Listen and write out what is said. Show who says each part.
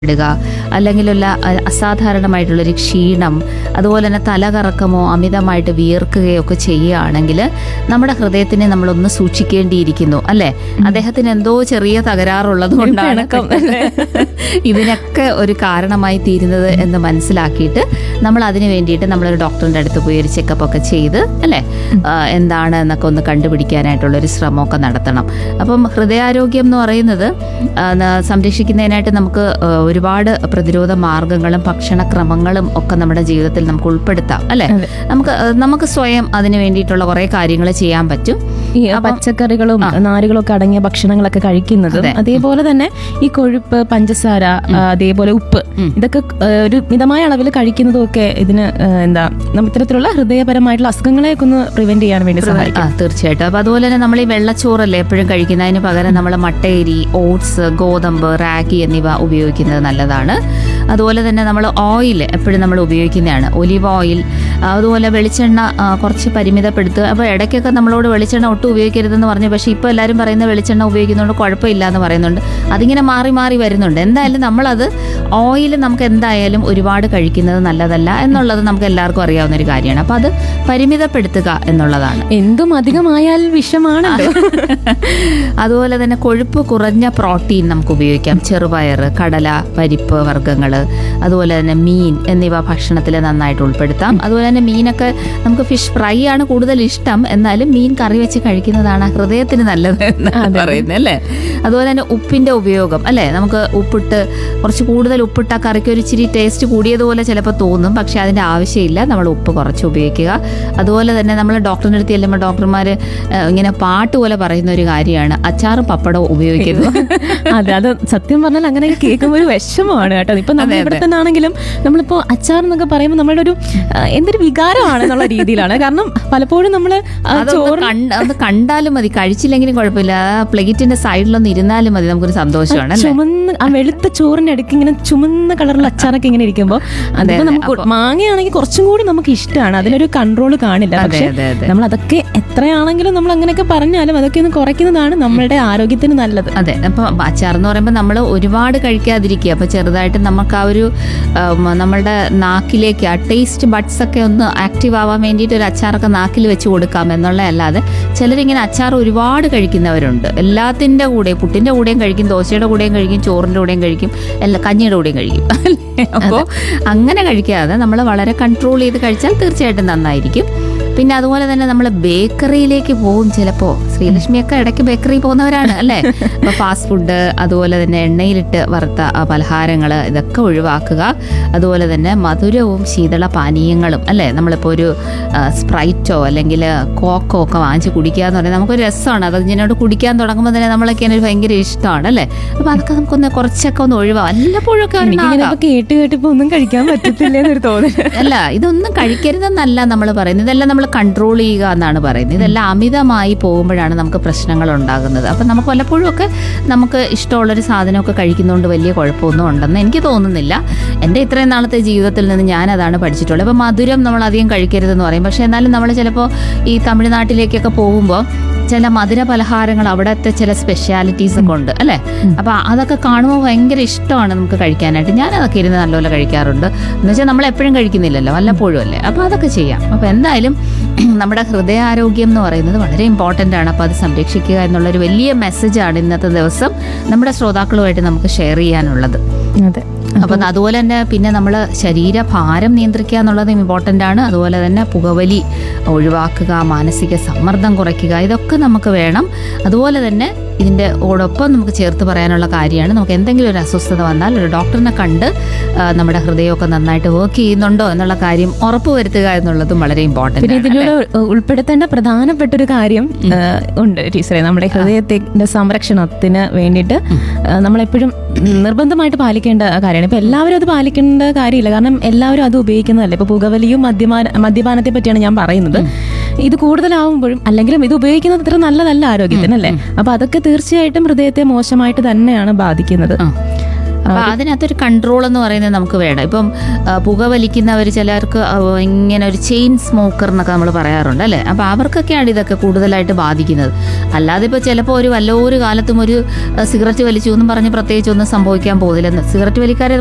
Speaker 1: ഇടുക അല്ലെങ്കിലുള്ള അ- അസാധാരണമായിട്ടുള്ളൊരു ക്ഷീണം അതുപോലെ തന്നെ തലകറക്കമോ അമിതമായിട്ട് വിയർക്കുകയോ ഒക്കെ ചെയ്യുകയാണെങ്കിൽ നമ്മുടെ ഹൃദയത്തിനെ നമ്മളൊന്ന് സൂക്ഷിക്കേണ്ടിയിരിക്കുന്നു അല്ലെ അദ്ദേഹത്തിന് എന്തോ ചെറിയ തകരാറുള്ളത് കൊണ്ടാണ്
Speaker 2: പിണക്കം.
Speaker 1: ഇതിനൊക്കെ ഒരു കാരണമായി തീരുന്നത് എന്ന് മനസ്സിലാക്കിയിട്ട് നമ്മൾ അതിന് വേണ്ടിയിട്ട് നമ്മളൊരു ഡോക്ടറിന്റെ അടുത്ത് പോയി ഒരു ചെക്കപ്പ് ഒക്കെ ചെയ്ത് അല്ലേ ആ, എന്താണ് എന്നൊക്കെ ഒന്ന് കണ്ടുപിടിക്കാനായിട്ടുള്ള ഒരു ശ്രമമൊക്കെ നടത്തണം അപ്പം ഹൃദയാരോഗ്യം എന്ന് പറയുന്നത് ആ, ന- സംരക്ഷിക്കുന്നതിനായിട്ട് നമുക്ക് ആ, ഒരുപാട് പ്രതിരോധ മാർഗങ്ങളും ഭക്ഷണക്രമങ്ങളും ഒക്കെ നമ്മുടെ ജീവിതത്തിൽ നമുക്ക് ഉൾപ്പെടുത്താം അല്ലെ
Speaker 2: അതെ.
Speaker 1: നമുക്ക് ആ, നമുക്ക് സ്വയം അതിന് വേണ്ടിയിട്ടുള്ള കുറെ കാര്യങ്ങൾ ചെയ്യാൻ പറ്റും
Speaker 2: ഈ പച്ചക്കറികളും നാരുകളും ഒക്കെ അടങ്ങിയ ഭക്ഷണങ്ങളൊക്കെ കഴിക്കുന്നതും
Speaker 1: അതെ.
Speaker 2: അതേപോലെ തന്നെ ഈ കൊഴുപ്പ് പഞ്ചസാര ആ, അതേപോലെ ഉപ്പ് ഇതൊക്കെ ആ, ഒരു മിതമായ അളവിൽ കഴിക്കുന്നതും ഒക്കെ ഇതിന് ആ, എന്താ നമ്മ ഇത്തരത്തിലുള്ള ഹൃദയപരമായിട്ടുള്ള അസുഖങ്ങളെയൊക്കെ ഒന്ന് പ്രിവെന്റ് ചെയ്യാൻ വേണ്ടി സഹായിക്കും
Speaker 1: ആ തീർച്ചയായിട്ടും അപ്പൊ അതുപോലെ തന്നെ നമ്മൾ ഈ വെള്ളച്ചോറല്ലേ എപ്പോഴും കഴിക്കുന്നതിന് പകരം നമ്മൾ മട്ടയരി ഓട്സ് ഗോതമ്പ് റാഗി എന്നിവ ഉപയോഗിക്കുന്നത് നല്ലതാണ് അതുപോലെ തന്നെ നമ്മൾ ഓയിൽ എപ്പോഴും നമ്മൾ ഉപയോഗിക്കുന്നതാണ് ഒലിവ് ഓയിൽ അതുപോലെ വെളിച്ചെണ്ണ ആ, കുറച്ച് പരിമിതപ്പെടുത്തുക അപ്പോൾ ഇടയ്ക്കൊക്കെ നമ്മളോട് വെളിച്ചെണ്ണ ഒട്ടും ഉപയോഗിക്കരുതെന്ന് പറഞ്ഞു പക്ഷേ ഇപ്പോൾ എല്ലാവരും പറയുന്ന വെളിച്ചെണ്ണ ഉപയോഗിക്കുന്നതുകൊണ്ട് കുഴപ്പമില്ല എന്ന് പറയുന്നുണ്ട് അതിങ്ങനെ മാറി മാറി വരുന്നുണ്ട് എന്തായാലും നമ്മളത് ഓയിൽ നമുക്ക് എന്തായാലും ഒരുപാട് കഴിക്കുന്നത് നല്ലതല്ല എന്നുള്ളത് നമുക്ക് എല്ലാവർക്കും അറിയാവുന്ന ഒരു കാര്യമാണ് അപ്പോൾ അത് പരിമിതപ്പെടുത്തുക എന്നുള്ളതാണ്
Speaker 2: എന്തും അധികമായാൽ വിഷമാണല്ലോ
Speaker 1: അതുപോലെ തന്നെ കൊഴുപ്പ് കുറഞ്ഞ പ്രോട്ടീൻ നമുക്ക് ഉപയോഗിക്കാം ചെറുപയർ കടല പരിപ്പ് വർഗ്ഗങ്ങൾ അതുപോലെ തന്നെ മീൻ എന്നിവ ഭക്ഷണത്തിൽ നന്നായിട്ട് ഉൾപ്പെടുത്താം അതുപോലെ തന്നെ മീനൊക്കെ നമുക്ക് ഫിഷ് ഫ്രൈ ആണ് കൂടുതൽ ഇഷ്ടം എന്നാലും മീൻ കറി വെച്ച് കഴിക്കുന്നതാണ് ഹൃദയത്തിന് നല്ലത് എന്നാണ് പറയുന്നത് അല്ലേ അതുപോലെ തന്നെ ഉപ്പിന്റെ ഉപയോഗം അല്ലേ നമുക്ക് ഉപ്പിട്ട് കുറച്ച് കൂടുതൽ ഉപ്പിട്ട കറിക്ക് ഒരു ഇച്ചിരി ടേസ്റ്റ് കൂടിയതുപോലെ ചിലപ്പോൾ തോന്നും പക്ഷെ അതിന്റെ ആവശ്യമില്ല നമ്മൾ ഉപ്പ് കുറച്ച് ഉപയോഗിക്കുക അതുപോലെ തന്നെ നമ്മൾ ഡോക്ടറിൻ്റെ അടുത്ത് ചെല്ലുമ്പോൾ ഡോക്ടർമാർ ഇങ്ങനെ പാട്ട് പോലെ പറയുന്ന ഒരു കാര്യമാണ് അച്ചാറും പപ്പടവും ഉപയോഗിക്കരുത്
Speaker 2: അതെ അത് സത്യം പറഞ്ഞാൽ അങ്ങനെയൊക്കെ കേൾക്കുമ്പോൾ ഒരു വിഷമമാണ് കേട്ടോ ഇപ്പൊ നമ്മൾ ഇവിടെ തന്നെ ആണെങ്കിലും നമ്മളിപ്പോ അച്ചാർ എന്നൊക്കെ പറയുമ്പോൾ നമ്മുടെ ഒരു ആ, എന്തൊരു വികാരമാണ് എന്നുള്ള രീതിയിലാണ് കാരണം പലപ്പോഴും നമ്മള് ആ,
Speaker 1: അതൊന്ന്
Speaker 2: ചോറ്
Speaker 1: കണ്ട് അത് കണ്ടാലും മതി കഴിച്ചില്ലെങ്കിലും കുഴപ്പമില്ല ആ പ്ലേറ്റിന്റെ സൈഡിലൊന്ന് ഇരുന്നാലും മതി നമുക്കൊരു സന്തോഷമാണ് അല്ലേ
Speaker 2: ചുമന്ന് ആ വെളുത്ത ചോറിന്റെ അടുക്ക് ഇങ്ങനെ ചുമന്ന കളറുള്ള അച്ചാറൊക്കെ ഇങ്ങനെ ഇരിക്കുമ്പോൾ അതിപ്പോ നമുക്ക് മാങ്ങയാണെങ്കിൽ കുറച്ചും കൂടി നമുക്ക് ഇഷ്ടമാണ് അതിനൊരു കൺട്രോൾ കാണില്ല
Speaker 1: അതെ
Speaker 2: പക്ഷെ
Speaker 1: അതെ അതെ
Speaker 2: നമ്മൾ അതൊക്കെ എത്രയാണെങ്കിലും നമ്മൾ അങ്ങനെയൊക്കെ പറഞ്ഞാലും അതൊക്കെ ഒന്ന് കുറയ്ക്കുന്നതാണ് നമ്മളുടെ ആരോഗ്യത്തിന് നല്ലത്
Speaker 1: അതെ അപ്പൊ അച്ചാർ എന്ന് പറയുമ്പോൾ നമ്മൾ ഒരുപാട് കഴിക്കാതിരിക്കുക അപ്പൊ ചെറുതായിട്ട് നമുക്ക് ആ ഒരു ഉം, നമ്മളുടെ നാക്കിലേക്ക് ആ ടേസ്റ്റ് ബഡ്സ് ഒക്കെ ഒന്ന് ആക്റ്റീവ് ആവാൻ വേണ്ടിയിട്ട് ഒരു അച്ചാറൊക്കെ നാക്കിൽ വെച്ച് കൊടുക്കാം എന്നുള്ള അല്ലാതെ ചിലരിങ്ങനെ അച്ചാർ ഒരുപാട് കഴിക്കുന്നവരുണ്ട് എല്ലാത്തിൻ്റെ കൂടെ പുട്ടിൻ്റെ കൂടെയും കഴിക്കും ദോശയുടെ കൂടെയും കഴിക്കും ചോറിൻ്റെ കൂടെയും കഴിക്കും എല്ലാ കഞ്ഞിയുടെ കൂടെയും കഴിക്കും അപ്പോൾ അങ്ങനെ കഴിക്കാതെ നമ്മൾ വളരെ കൺട്രോൾ ചെയ്ത് കഴിച്ചാൽ തീർച്ചയായിട്ടും നന്നായിരിക്കും പിന്നെ അതുപോലെ തന്നെ നമ്മൾ ബേക്കറിയിലേക്ക് പോകും ചിലപ്പോൾ ശ്രീലക്ഷ്മിയൊക്കെ ഇടയ്ക്ക് ബേക്കറി പോകുന്നവരാണ് അല്ലേ അപ്പോൾ ഫാസ്റ്റ് ഫുഡ് അതുപോലെ തന്നെ എണ്ണയിലിട്ട് വറുത്ത പലഹാരങ്ങൾ ഇതൊക്കെ ഒഴിവാക്കുക അതുപോലെ തന്നെ മധുരവും ശീതള പാനീയങ്ങളും അല്ലേ നമ്മളിപ്പോൾ ഒരു ആ, സ്പ്രൈറ്റോ അല്ലെങ്കിൽ കോക്കോ ഒക്കെ വാങ്ങിച്ച് കുടിക്കുക എന്ന് പറഞ്ഞാൽ നമുക്കൊരു രസമാണ് അത് ഇതിനോട് കുടിക്കാൻ തുടങ്ങുമ്പോൾ തന്നെ നമ്മളൊക്കെ ഒരു ഭയങ്കര ഇഷ്ടമാണ് അല്ലേ അപ്പോൾ അതൊക്കെ നമുക്കൊന്ന് കുറച്ചൊക്കെ ഒന്ന് ഒഴിവാക്കാം വല്ലപ്പോഴൊക്കെ ഒരെണ്ണം
Speaker 2: എനിക്കിങ്ങനെ
Speaker 1: ആകാം.
Speaker 2: ഇപ്പൊ കേട്ട് കേട്ടിപ്പോ ഒന്നും കഴിക്കാൻ പറ്റത്തില്ല എന്നൊരു തോന്നൽ
Speaker 1: അല്ല ഇതൊന്നും കഴിക്കരുതെന്നല്ല നമ്മൾ പറയുന്നത് ഇതെല്ലാം നമ്മൾ കൺട്രോൾ ചെയ്യുക എന്നാണ് പറയുന്നത് ഇതെല്ലാം അമിതമായി പോകുമ്പോഴാണ് നമുക്ക് പ്രശ്നങ്ങൾ ഉണ്ടാകുന്നത് അപ്പം നമുക്ക് വല്ലപ്പോഴും ഒക്കെ നമുക്ക് ഇഷ്ടമുള്ളൊരു സാധനമൊക്കെ കഴിക്കുന്നതുകൊണ്ട് വലിയ കുഴപ്പമൊന്നും ഉണ്ടെന്ന് എനിക്ക് തോന്നുന്നില്ല എൻ്റെ ഇത്രയും നാളത്തെ ജീവിതത്തിൽ നിന്ന് ഞാൻ അതാണ് പഠിച്ചിട്ടുള്ളത് ഇപ്പം മധുരം നമ്മൾ അധികം കഴിക്കരുതെന്ന് പറയും പക്ഷേ എന്നാലും നമ്മൾ ചിലപ്പോൾ ഈ തമിഴ്നാട്ടിലേക്കൊക്കെ പോകുമ്പോൾ ചില മധുര പലഹാരങ്ങൾ അവിടുത്തെ ചില സ്പെഷ്യാലിറ്റീസ് ഒക്കെ ഉണ്ട് അല്ലേ അപ്പൊ അതൊക്കെ കാണുമ്പോൾ ഭയങ്കര ഇഷ്ടമാണ് നമുക്ക് കഴിക്കാനായിട്ട് ഞാൻ അതൊക്കെ ഇരുന്ന് നല്ലപോലെ കഴിക്കാറുണ്ട് എന്ന് വെച്ചാൽ നമ്മൾ എപ്പോഴും കഴിക്കുന്നില്ലല്ലോ വല്ലപ്പോഴും അല്ലേ അപ്പൊ അതൊക്കെ ചെയ്യാം അപ്പൊ എന്തായാലും നമ്മുടെ ഹൃദയാരോഗ്യം എന്ന് പറയുന്നത് വളരെ ഇമ്പോർട്ടൻ്റ് ആണ് അപ്പോൾ അത് സംരക്ഷിക്കുക എന്നുള്ളൊരു വലിയ മെസ്സേജാണ് ഇന്നത്തെ ദിവസം നമ്മുടെ ശ്രോതാക്കളുമായിട്ട് നമുക്ക് ഷെയർ ചെയ്യാനുള്ളത്
Speaker 2: അതെ
Speaker 1: അപ്പം അതുപോലെ തന്നെ പിന്നെ നമ്മൾ ശരീരഭാരം നിയന്ത്രിക്കുക എന്നുള്ളത് ഇമ്പോർട്ടൻ്റ് ആണ് അതുപോലെ തന്നെ പുകവലി ഒഴിവാക്കുക മാനസിക സമ്മർദ്ദം കുറയ്ക്കുക ഇതൊക്കെ നമുക്ക് വേണം അതുപോലെ തന്നെ ഇതിൻ്റെ ഓടൊപ്പം നമുക്ക് ചേർത്ത് പറയാനുള്ള കാര്യമാണ് നമുക്ക് എന്തെങ്കിലും ഒരു അസ്വസ്ഥത വന്നാൽ ഒരു ഡോക്ടറിനെ കണ്ട് ആ, നമ്മുടെ ഹൃദയമൊക്കെ നന്നായിട്ട് വർക്ക് ചെയ്യുന്നുണ്ടോ എന്നുള്ള കാര്യം ഉറപ്പുവരുത്തുക എന്നുള്ളതും വളരെ ഇമ്പോർട്ടൻ്റ്
Speaker 2: പിന്നെ
Speaker 1: ആണ്
Speaker 2: ഇതിലൂടെ ഉ- ഉൾപ്പെടുത്തേണ്ട പ്രധാനപ്പെട്ട ഒരു കാര്യം ആ, ഉണ്ട് ടീച്ചറെ നമ്മുടെ ഹൃദയത്തിന്റെ സംരക്ഷണത്തിന് വേണ്ടിയിട്ട് ആ, നമ്മളെപ്പോഴും നിർബന്ധമായിട്ട് പാലിക്കേണ്ട കാര്യമാണ് ഇപ്പൊ എല്ലാവരും അത് പാലിക്കേണ്ട കാര്യമില്ല കാരണം എല്ലാവരും അത് ഉപയോഗിക്കുന്നതല്ല ഇപ്പൊ പുകവലിയും മദ്യപാന മദ്യപാനത്തെ പറ്റിയാണ് ഞാൻ പറയുന്നത് ഇത് കൂടുതലാവുമ്പോഴും അല്ലെങ്കിലും ഇത് ഉപയോഗിക്കുന്നത് അത്ര നല്ലതല്ല ആരോഗ്യത്തിന് അല്ലേ അപ്പൊ അതൊക്കെ തീർച്ചയായിട്ടും ഹൃദയത്തെ മോശമായിട്ട് തന്നെയാണ് ബാധിക്കുന്നത്
Speaker 1: ആ. അപ്പൊ അതിനകത്തൊരു കൺട്രോൾ എന്ന് പറയുന്നത് നമുക്ക് വേണം ഇപ്പം ആ, പുക വലിക്കുന്നവർ ചിലർക്ക് ആ, ഇങ്ങനെ ഒരു ചെയിൻ സ്മോക്കർ എന്നൊക്കെ നമ്മൾ പറയാറുണ്ട് അല്ലേ അപ്പൊ അവർക്കൊക്കെയാണ് ഇതൊക്കെ കൂടുതലായിട്ട് ബാധിക്കുന്നത് അല്ലാതെ ഇപ്പോൾ ചിലപ്പോൾ ഒരു വല്ലൊരു കാലത്തും ഒരു ആ, സിഗരറ്റ് വലിച്ചു എന്നും പറഞ്ഞ് പ്രത്യേകിച്ച് ഒന്നും സംഭവിക്കാൻ പോകുന്നില്ല സിഗരറ്റ് വലിക്കാരെ